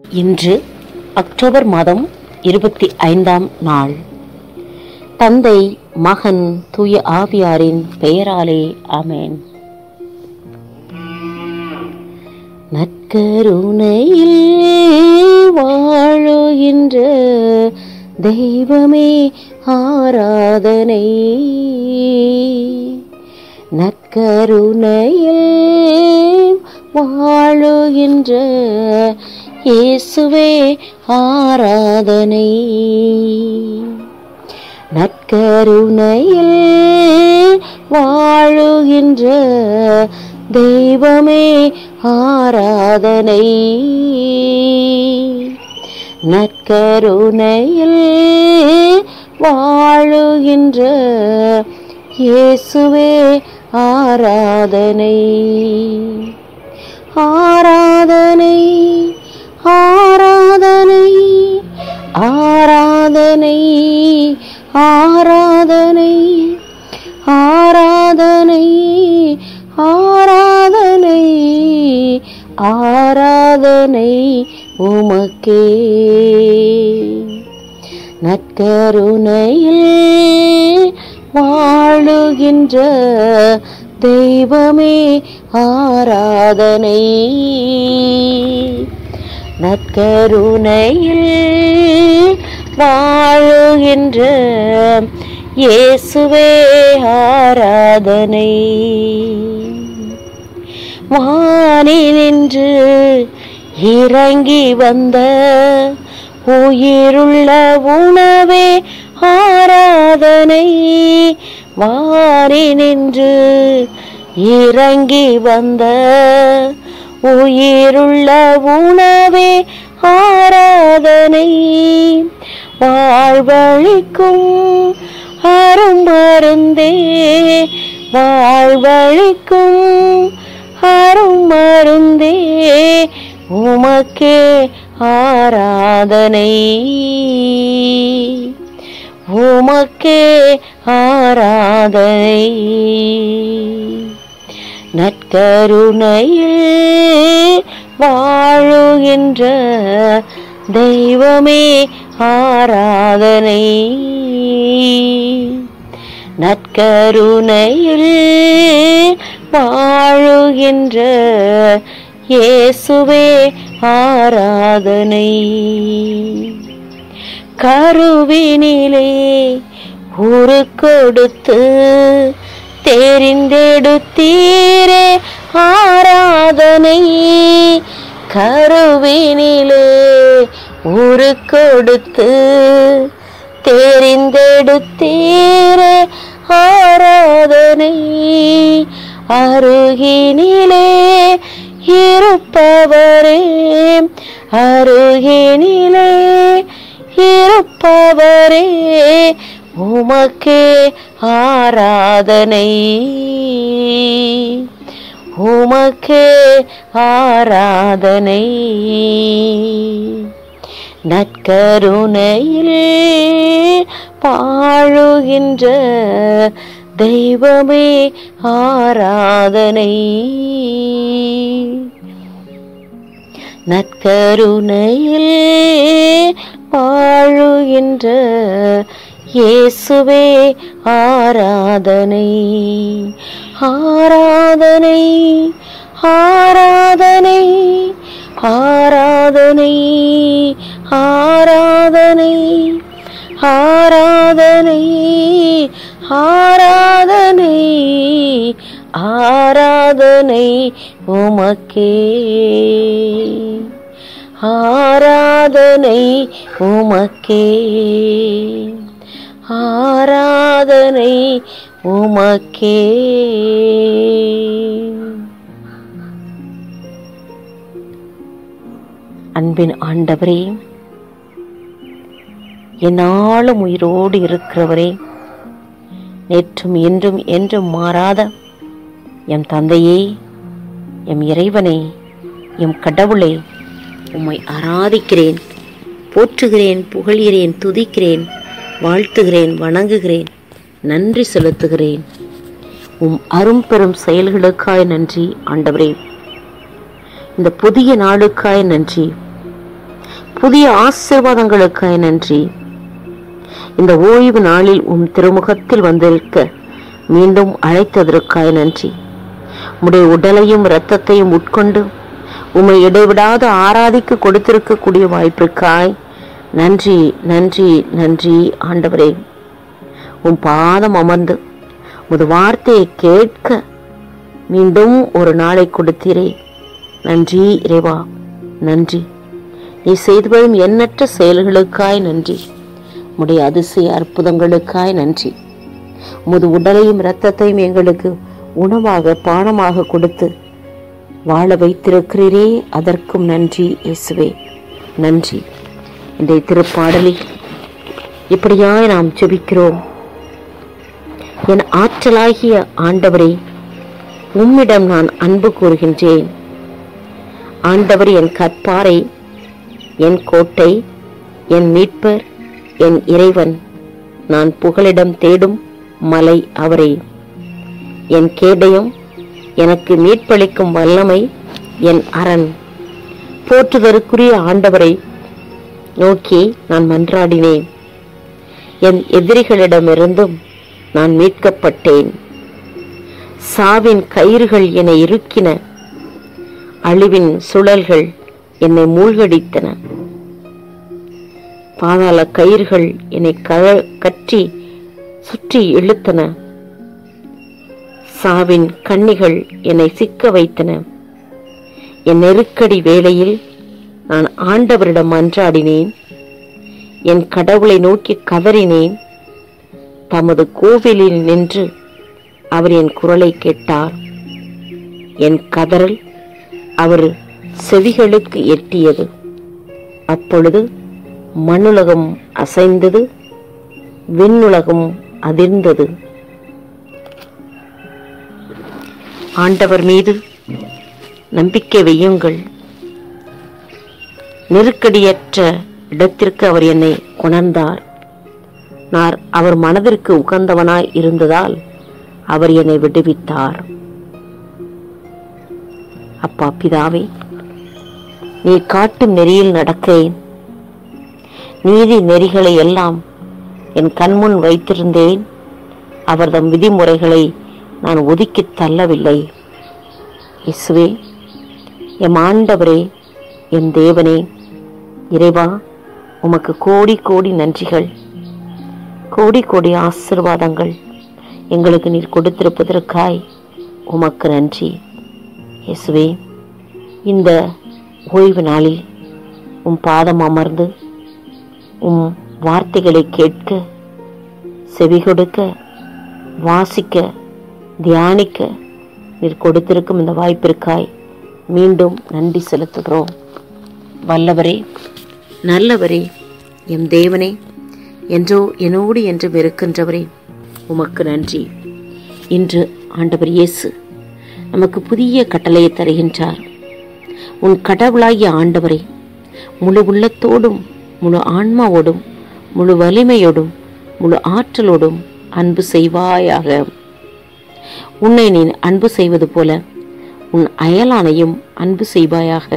இன்று அக்டோபர் மாதம் இருபத்தி ஐந்தாம் நாள் தந்தை மகன் தூய ஆவியாரின் பெயராலே ஆமென் நற்கருணையில் வாழுகின்ற தெய்வமே ஆராதனை நற்கருணையில் வாழுகின்ற இயேசுவே ஆராதனை நற்கருணையில் வாழுகின்ற தெய்வமே ஆராதனை நற்கருணையில் வாழுகின்ற இயேசுவே ஆராதனை ஆராதனை ஆராதனை ஆராதனை ஆராதனை ஆராதனை ஆராதனை ஆராதனை உமக்கே நற்கருணையில் வாழுகின்ற தெய்வமே ஆராதனை நற்கருணையில் வாழுகின்ற இயேசுவே ஆராதனை வானினின்று இறங்கி வந்த உயிருள்ள உணவே ஆராதனை வானினின்று இறங்கி வந்த உயிருள்ள உணவே ஆராதனை வாழ்வழிக்கும் அருமருந்தே வாழ்வழிக்கும் அருமருந்தே உமக்கே ஆராதனை உமக்கே ஆராதனை நற்கருணையில் வாழுகின்ற தெய்வமே ஆராதனை நற்கருணையில் வாழுகின்ற இயேசுவே ஆராதனை கருவினிலே உரு கொடுத்து தெரிந்தெடுத்தீரே ஆராதனை கருவினிலே உரு கொடுத்து தெரிந்தெடுத்தீரே ஆராதனை அருகினிலே இருப்பவரே அருகினிலே இருப்பவரே உமக்கே ஆராதனை உமக்கே ஆராதனை நற்கருணையில் பாழுகின்ற தெய்வமே ஆராதனை நற்கருணையில் வாழுகின்ற இயேசுவே ஆராதனை ஆராதனை ஆராதனை ஆராதனை ஆராதனை ஆராதனை ஆராதனை ஆராதனை உமக்கே ஆராதனை உமக்கே ஆராதனை உமக்கே அன்பின் ஆண்டவரே என்னாலும் உயிரோடு இருக்கிறவரே நேற்றும் இன்றும் என்றும் மாறாத எம் தந்தையே எம் இறைவனே எம் கடவுளே உம்மை ஆராதிக்கிறேன் போற்றுகிறேன் புகழ்கிறேன் துதிக்கிறேன் வாழ்த்துகிறேன் வணங்குகிறேன் நன்றி செலுத்துகிறேன் உம் அரும்பெரும் செயல்களுக்காய் நன்றி ஆண்டவரே இந்த புதிய நாளுக்காய் நன்றி புதிய ஆசீர்வாதங்களுக்காய் நன்றி இந்த ஓய்வு நாளில் உம் திருமுகத்தில் வந்திருக்க மீண்டும் அழைத்ததற்காய் நன்றி உம்முடைய உடலையும் இரத்தத்தையும் உட்கொண்டு உம்மை இடைவிடாத ஆராதிக்க கொடுத்திருக்கக்கூடிய வாய்ப்பிற்காய் நன்றி நன்றி நன்றி ஆண்டவரே உம் பாதம் அமர்ந்து உமது வார்த்தையை கேட்க மீண்டும் ஒரு நாளை கொடுத்தீரே நன்றி இறைவா நன்றி நீ செய்து வரும் எண்ணற்ற செயல்களுக்காய் நன்றி உம்முடைய அதிசய அற்புதங்களுக்காய் நன்றி உமது உடலையும் இரத்தத்தையும் எங்களுக்கு உணவாக பானமாக கொடுத்து வாழ வைத்திருக்கிறீரே அதற்கும் நன்றி இயேசுவே நன்றி இன்றைய திருப்பாடலில் இப்படியாய் நாம் ஜெபிக்கிறோம் என் ஆற்றலாகிய ஆண்டவரே உம்மிடம் நான் அன்பு கூறுகின்றேன் ஆண்டவர் என் கற்பாரை என் கோட்டை என் மீட்பர் என் இறைவன் நான் புகலிடம் தேடும் மலை அவரே என் கேடயம் எனக்கு மீட்பளிக்கும் வல்லமை என் அரண் போற்றுதற்குரிய ஆண்டவரை நோக்கி நான் மன்றாடினேன் என் எதிரிகளிடமிருந்தும் நான் மீட்கப்பட்டேன் சாவின் கயிறுகள் என்னை இறுக்கின அழிவின் சுழல்கள் என்னை மூழ்கடித்தன பாதாள கயிறுகள் என்னை க- கற்றி சுற்றி இழுத்தன சாவின் கண்ணிகள் என்னை சிக்க வைத்தன என் நெருக்கடி வேளையில் நான் ஆண்டவரிடம் மன்றாடினேன் என் கடவுளை நோக்கி கதறினேன் தமது கோவிலில் நின்று அவர் என் குரலை கேட்டார் என் கதறல் அவர் செவிகளுக்கு எட்டியது அப்பொழுது மண்ணுலகம் அசைந்தது விண்ணுலகம் அதிர்ந்தது ஆண்டவர் மீது நம்பிக்கை வையுங்கள் நெருக்கடியற்ற இடத்திற்கு அவர் என்னை கொணர்ந்தார் நான் அவர் மனதிற்கு உகந்தவனாய் இருந்ததால் அவர் என்னை விடுவித்தார் அப்பா பிதாவே நீ காட்டும் நெறியில் நடக்கிறேன் நீதி நெறிகளை எல்லாம் என் கண்முன் வைத்திருந்தேன் அவர்தம் விதிமுறைகளை நான் ஒதுக்கித் தள்ளவில்லை இயேசுவே எம் ஆண்டவரே என் தேவனே இறைவா உமக்கு கோடி கோடி நன்றிகள் கோடி கோடி ஆசிர்வாதங்கள் எங்களுக்கு நீர் கொடுத்திருப்பதற்காய் உமக்கு நன்றி இயேசுவே இந்த ஓய்வு நாளில் உம் பாதம் அமர்ந்து உம் வார்த்தைகளை கேட்க செவி கொடுக்க வாசிக்க தியானிக்க நீர் கொடுத்திருக்கும் இந்த வாய்ப்பிற்காய் மீண்டும் நன்றி செலுத்துகிறோம் வல்லவரே நல்லவரே எம் தேவனே என்றோ என்னோடு என்றும் இருக்கின்றவரே உமக்கு நன்றி இன்று ஆண்டவர் இயேசு நமக்கு புதிய கட்டளையை தருகின்றார் உன் கடவுளாகிய ஆண்டவரை முழு உள்ளத்தோடும் முழு ஆன்மாவோடும் முழு வலிமையோடும் முழு ஆற்றலோடும் அன்பு செய்வாயாக உன்னை நீ அன்பு செய்வது போல உன் அயலானையும் அன்பு செய்வாயாக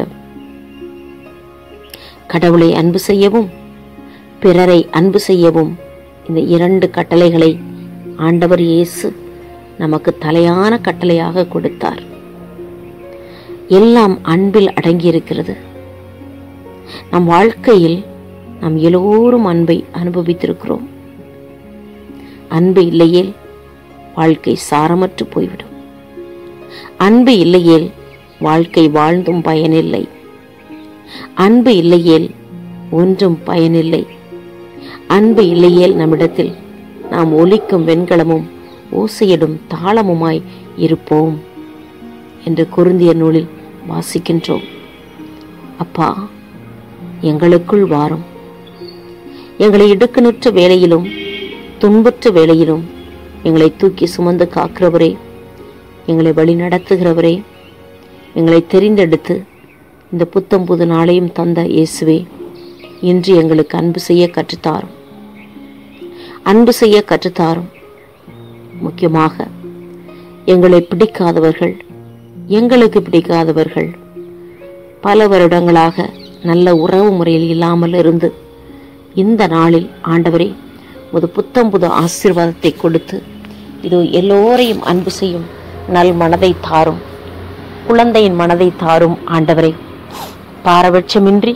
கடவுளை அன்பு செய்யவும் பிறரை அன்பு செய்யவும் இந்த இரண்டு கட்டளைகளை ஆண்டவர் இயேசு நமக்கு தலையான கட்டளையாக கொடுத்தார் எல்லாம் அன்பில் அடங்கியிருக்கிறது நம் வாழ்க்கையில் நாம் எல்லோரும் அன்பை அனுபவித்திருக்கிறோம் அன்பு இல்லையேல் வாழ்க்கை சாரமற்று போய்விடும் அன்பு இல்லையேல் வாழ்க்கை வாழ்ந்தும் பயனில்லை அன்பு இல்லையேல் ஒன்றும் பயனில்லை அன்பு இல்லையேல் நம்மிடத்தில் நாம் ஒலிக்கும் வெண்கலமும் ஓசையிடும் தாளமுமாய் இருப்போம் என்று குருந்திய நூலில் வாசிக்கின்றோம் அப்பா எங்களுக்குள் வாரும் எங்களை இடுக்கணுற்ற வேளையிலும் துன்புற்ற வேளையிலும் எங்களை தூக்கி சுமந்து காக்கிறவரே எங்களை வழி நடத்துகிறவரே எங்களை தெரிந்தெடுத்து இந்த புத்தம் புது நாளையும் தந்த இயேசுவே இன்று எங்களுக்கு அன்பு செய்ய கற்றுத்தாரும் அன்பு செய்ய கற்றுத்தாரும் முக்கியமாக எங்களை பிடிக்காதவர்கள் எங்களுக்கு பிடிக்காதவர்கள் பல வருடங்களாக நல்ல உறவு முறையில் இல்லாமல் இருந்து இந்த நாளில் ஆண்டவரே ஒரு புத்தம் புது ஆசீர்வாதத்தை கொடுத்து இது எல்லோரையும் அன்பு செய்யும் நல் மனதை தாரும் குழந்தையின் மனதை தாரும் ஆண்டவரே பாரபட்சமின்றி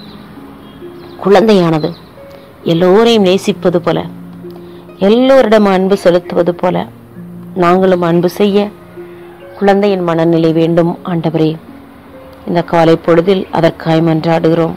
குழந்தையானது எல்லோரையும் நேசிப்பது போல எல்லோரிடம் அன்பு செலுத்துவது போல நாங்களும் அன்பு செய்ய குழந்தையின் மனநிலை வேண்டும் ஆண்டவரே இந்த காலை பொழுதில் அதற்காய் மன்றாடுகிறோம்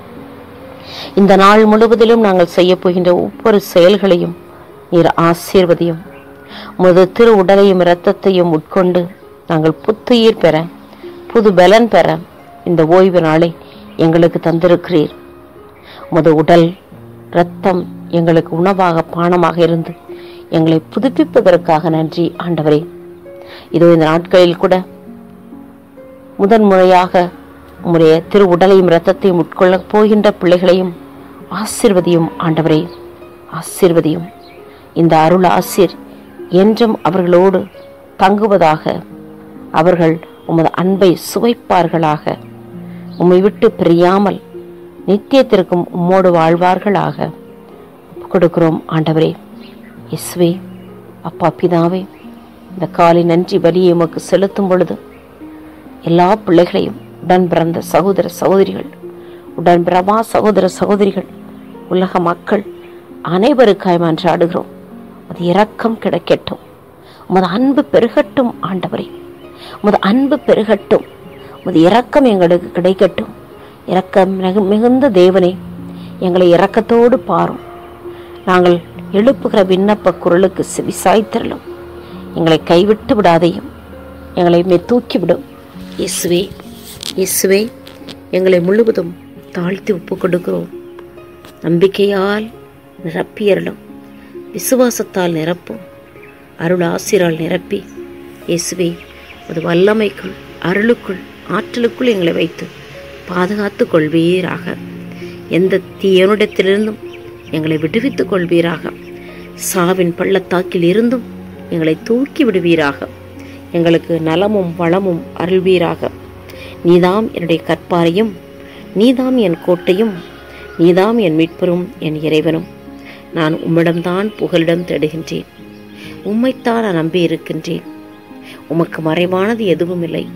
இந்த நாள் முழுவதிலும் நாங்கள் செய்ய போகின்ற ஒவ்வொரு செயல்களையும் நீர் ஆசீர்வதியும் முது திரு உடலையும் இரத்தத்தையும் உட்கொண்டு நாங்கள் புத்துயிர் பெற புது பலன் பெற இந்த ஓய்வு நாளை எங்களுக்கு தந்திருக்கிறீர் முது உடல் இரத்தம் எங்களுக்கு உணவாக பானமாக இருந்து எங்களை புதுப்பிப்பதற்காக நன்றி ஆண்டவரே இதோ இந்த நாட்களில் கூட முதன் முறையாக உம்முடைய திரு உடலையும் இரத்தத்தையும் உட்கொள்ளப் போகின்ற பிள்ளைகளையும் ஆசிர்வதியும் ஆண்டவரே ஆசிர்வதியும் இந்த அருள் ஆசிர் என்றும் அவர்களோடு தங்குவதாக அவர்கள் உமது அன்பை சுவைப்பார்களாக உம்மை விட்டு பிரியாமல் நித்தியத்திற்கும் உம்மோடு வாழ்வார்களாக ஒப்புக் கொடுக்கிறோம் ஆண்டவரே இஸ்வே அப்பா பிதாவே இந்த காலை நன்றி பலியை உமக்கு செலுத்தும் பொழுது எல்லா பிள்ளைகளையும் உடன் பிறந்த சகோதர சகோதரிகள் உடன் பிரபா சகோதர சகோதரிகள் உலக மக்கள் அனைவருக்காய் மன்றாடுகிறோம் அது இரக்கம் கிடைக்கட்டும் உமது அன்பு பெருகட்டும் ஆண்டவரே உமது அன்பு பெருகட்டும் உமது இரக்கம் எங்களுக்கு கிடைக்கட்டும் இரக்கம் மிகு- மிகுந்த தேவனே எங்களை இரக்கத்தோடு பாரும் நாங்கள் எழுப்புகிற விண்ணப்ப குரலுக்கு செவிசாய்த்திரளும் எங்களை கைவிட்டு விடாதையும் எங்களை மே தூக்கிவிடும் இயேசுவே இயேசுவே எங்களை முழுவதும் தாழ்த்தி ஒப்பு கொடுக்கிறோம் நம்பிக்கையால் நிரப்பியறலும் விசுவாசத்தால் நிரப்பும் அருள் ஆசிரால் நிரப்பி இயேசுவே அது வல்லமைக்குள் அருளுக்குள் ஆற்றலுக்குள் எங்களை வைத்து பாதுகாத்துக் கொள்வீராக எந்த தீயனிடத்திலிருந்தும் எங்களை விடுவித்துக் கொள்வீராக சாவின் பள்ளத்தாக்கில் இருந்தும் எங்களை தூக்கி விடுவீராக எங்களுக்கு நலமும் வளமும் அருள்வீராக நீதாம் என்னுடைய கற்பாரையும் நீதாம் என் கோட்டையும் நீதாம் என் மீட்பரும் என் இறைவனும் நான் உம்மிடம்தான் புகலிடம் தேடுகின்றேன் உம்மைத்தான் நான் நம்பி இருக்கின்றேன் உமக்கு மறைவானது எதுவும் இல்லை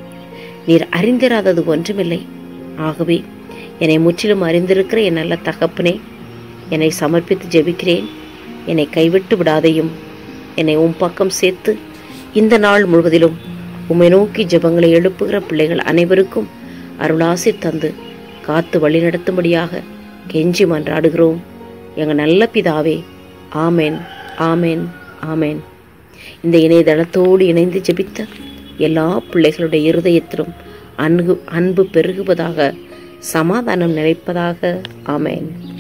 நீர் அறிந்திராதது ஒன்றுமில்லை ஆகவே என்னை முற்றிலும் அறிந்திருக்கிற என் நல்ல தகப்பனே என்னை சமர்ப்பித்து ஜெபிக்கிறேன் என்னை கைவிட்டு விடாதையும் என்னை உம் பக்கம் சேர்த்து இந்த நாள் முழுவதிலும் உம்மை நோக்கி ஜெபங்களை எழுப்புகிற பிள்ளைகள் அனைவருக்கும் அருளாசி தந்து காத்து வழிநடத்தும்படியாக கெஞ்சி மன்றாடுகிறோம் எங்கள் நல்ல பிதாவே ஆமென் ஆமென் ஆமென் இந்த இணையதளத்தோடு இணைந்து ஜெபித்த எல்லா பிள்ளைகளுடைய இருதயத்திலும் அன்பு அன்பு பெருகுவதாக சமாதானம் நிலைப்பதாக ஆமென்